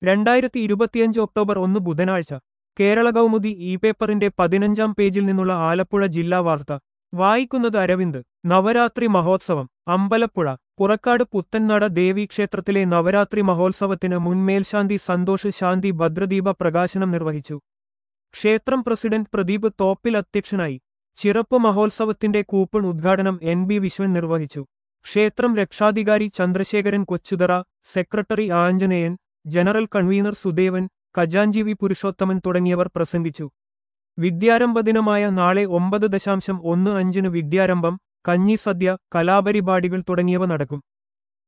രണ്ടായിരത്തി ഇരുപത്തിയഞ്ച് ഒക്ടോബർ ഒന്ന് ബുധനാഴ്ച കേരള കൗമുദി ഇ പേപ്പറിന്റെ പതിനഞ്ചാം പേജിൽ നിന്നുള്ള ആലപ്പുഴ ജില്ലാ വാർത്ത വായിക്കുന്നത് അരവിന്ദ് നവരാത്രി മഹോത്സവം അമ്പലപ്പുഴ പുറക്കാട് പുത്തൻനട ദേവീക്ഷേത്രത്തിലെ നവരാത്രി മഹോത്സവത്തിന് മുൻ മേൽശാന്തി സന്തോഷ് ശാന്തി ഭദ്രദീപ പ്രകാശനം നിർവഹിച്ചു ക്ഷേത്രം പ്രസിഡന്റ് പ്രദീപ് തോപ്പിൽ അധ്യക്ഷനായി ചിറപ്പ് മഹോത്സവത്തിന്റെ കൂപ്പൺ ഉദ്ഘാടനം എൻ ബി വിശ്വൻ നിർവഹിച്ചു ക്ഷേത്രം രക്ഷാധികാരി Chandrasekharan Kochuthara secretary Anjaneyan general convener Sudevan ഖജാഞ്ചി വി പുരുഷോത്തമൻ തുടങ്ങിയവർ പ്രസംഗിച്ചു വിദ്യാരംഭ ദിനമായ നാളെ ഒമ്പത് ദശാംശം ഒന്ന് അഞ്ചിന് വിദ്യാരംഭം കഞ്ഞിസദ്യ കലാപരിപാടികൾ തുടങ്ങിയവ നടക്കും